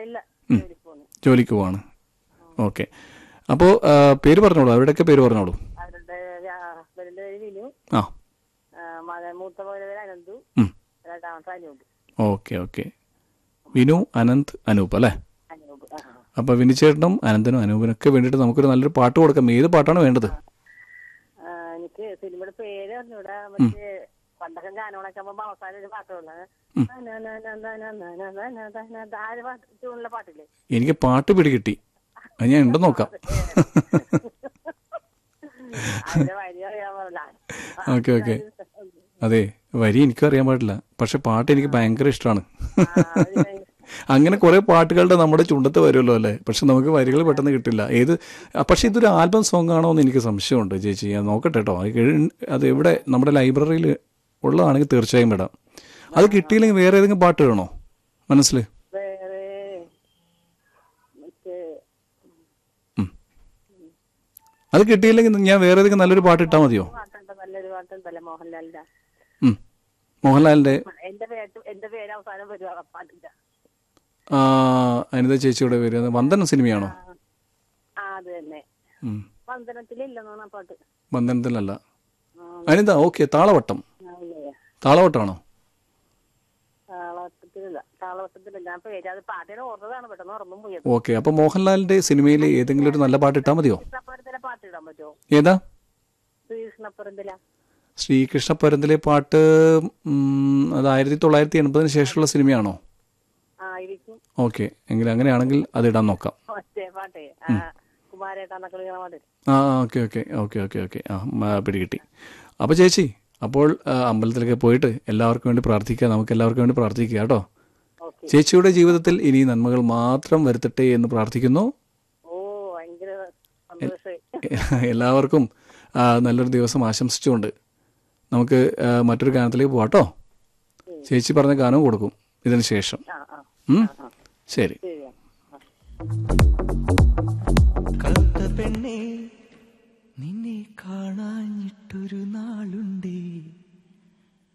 ഇല്ല ജോലിക്ക് പോകുന്നു ജോലിക്ക് പോവാണ് ഓക്കെ അപ്പോൾ പേര് പറഞ്ഞോളൂ അവരുടെയൊക്കെ പേര് പറഞ്ഞോളൂ അവരുടെ ഹസ്ബൻഡിന്റെ പേര് വിനു ആ ആ, മകൻ മൂത്ത പോലെ പേര് അനന്തു ഉം. രണ്ടാമത്തെ അനൂപ് ഓക്കെ ഓക്കെ വിനു അനന്ത് അനൂപ് അല്ലേ അനൂപ് ആ അപ്പോൾ വിനിച്ചേട്ടനും അനന്തനും അനൂപിനൊക്കെ വേണ്ടിയിട്ട് നമുക്കൊരു നല്ലൊരു പാട്ട് കൊടുക്കാം ഏത് പാട്ടാണ് വേണ്ടത് ആ, എനിക്ക് സിനിമയുടെ പേര് അറിഞ്ഞൂടാ മറ്റേ പണ്ടൊക്കെ ഗാനങ്ങളൊക്കെ ആകുമ്പോ അവസാനം ഒരു പാട്ടുള്ള ആര് പാട്ട് ട്യൂണിലെ പാട്ടില്ലേ എനിക്ക് പാട്ട് പിടികിട്ടി അത് ഞാൻ ഉണ്ടെന്ന് നോക്കാം അതിന്റെ വരി അറിയാൻ പറഞ്ഞ ഓക്കെ ഓക്കെ അതെ വരി എനിക്കും അറിയാൻ പാടില്ല പക്ഷെ പാട്ട് എനിക്ക് ഭയങ്കര ഇഷ്ടമാണ് അങ്ങനെ കുറെ പാട്ടുകളുടെ നമ്മുടെ ചുണ്ടത്ത് വരുമല്ലോ അല്ലേ പക്ഷെ നമുക്ക് വരികൾ പെട്ടെന്ന് കിട്ടില്ല ഏത് ആ, പക്ഷെ ഇതൊരു ആൽബം സോങ് ആണോ എന്ന് എനിക്ക് സംശയമുണ്ട് ചേച്ചി ഞാൻ നോക്കട്ടെ കേട്ടോ അത് കഴി- അത് എവിടെ നമ്മുടെ ലൈബ്രറിയിൽ ഉള്ളതാണെങ്കിൽ തീർച്ചയായും വിടാം അത് കിട്ടിയില്ലെങ്കിൽ വേറെ ഏതെങ്കിലും പാട്ട് വേണോ മനസ്സിൽ വേറെ മറ്റേ അത് കിട്ടിയില്ലെങ്കിൽ ഞാൻ വേറെ ഏതെങ്കിലും നല്ലൊരു പാട്ട് ഇട്ടാൽ മതിയോ പാട്ടുണ്ട് നല്ലൊരു പാട്ടുണ്ടല്ലേ മോഹൻലാലിന്റെ ഉം. മോഹൻലാലിന്റെ എന്റെ പേര് എന്റെ പേര് അവസാനം വരും ആ പാട്ടിന്റെ ആ, അനിത ചേച്ചിയുടെ പേര് അത് വന്ദനം സിനിമയാണോ ആ അത് തന്നെ ഉം. വന്ദനത്തിലില്ലെന്നാണ് ആ പാട്ട് വന്ദനത്തിലല്ല ആ, അനിത ഓക്കെ താളവട്ടം ആ, ഇല്ലേ. താളവട്ടമാണോ താളവട്ടത്തിലില്ല താളവട്ടത്തിലില്ല ഞാൻ പേര് അത് പാട്ടിനെ ഓർത്തതാണ് പെട്ടെന്ന് ഓർമ്മ പോയത് ഓക്കെ അപ്പൊ മോഹൻലാലിന്റെ സിനിമയിലെ ഏതെങ്കിലും ഒരു നല്ല പാട്ട് ഇട്ടാൽ മതിയോ കൃഷ്ണപ്പുരത്തിലെ പാട്ട് ഇടാൻ പറ്റുമോ ഏതാ ശ്രീകൃഷ്ണപ്പുരത്തില ശ്രീകൃഷ്ണ പരന്തിലെ പാട്ട് ഉം, അത് ആയിരത്തി തൊള്ളായിരത്തി എൺപതിന് ശേഷമുള്ള സിനിമയാണോ ആയിരിക്കും ഓക്കെ എങ്കിൽ അങ്ങനെയാണെങ്കിൽ അത് ഇടാൻ നോക്കാം മറ്റേ പാട്ടേ ആ, കുമാരേട്ടാന്നൊക്കെ വിളിക്കണ പാട്ട് ആ okay okay okay okay okay ആ മ, പിടികിട്ടി അപ്പോൾ ചേച്ചി അപ്പോൾ ആ, അമ്പലത്തിലൊക്കെ പോയിട്ട് എല്ലാവർക്കും വേണ്ടി പ്രാർത്ഥിക്കുക നമുക്ക് എല്ലാവർക്കും വേണ്ടി പ്രാർത്ഥിക്കുക കേട്ടോ ഓക്കെ ചേച്ചിയുടെ ജീവിതത്തിൽ ഇനി നന്മകൾ മാത്രം വരുത്തട്ടെ എന്ന് പ്രാർത്ഥിക്കുന്നു ഓ ഭയങ്കര സന്തോഷമായി എല്ലാവർക്കും ആ, നല്ലൊരു ദിവസം ആശംസിച്ചുകൊണ്ട് നമുക്ക് ആ, മറ്റൊരു ഗാനത്തിലേക്ക് പോവാം കേട്ടോ ചേച്ചി പറഞ്ഞ ഗാനവും കൊടുക്കും ഇതിന് ശേഷം ആ ആ ഉം? ശരി ശരിയാ ആ. കറുത്ത പെണ്ണേ നിന്നെ കാണാഞ്ഞിട്ടൊരു നാളുണ്ടേ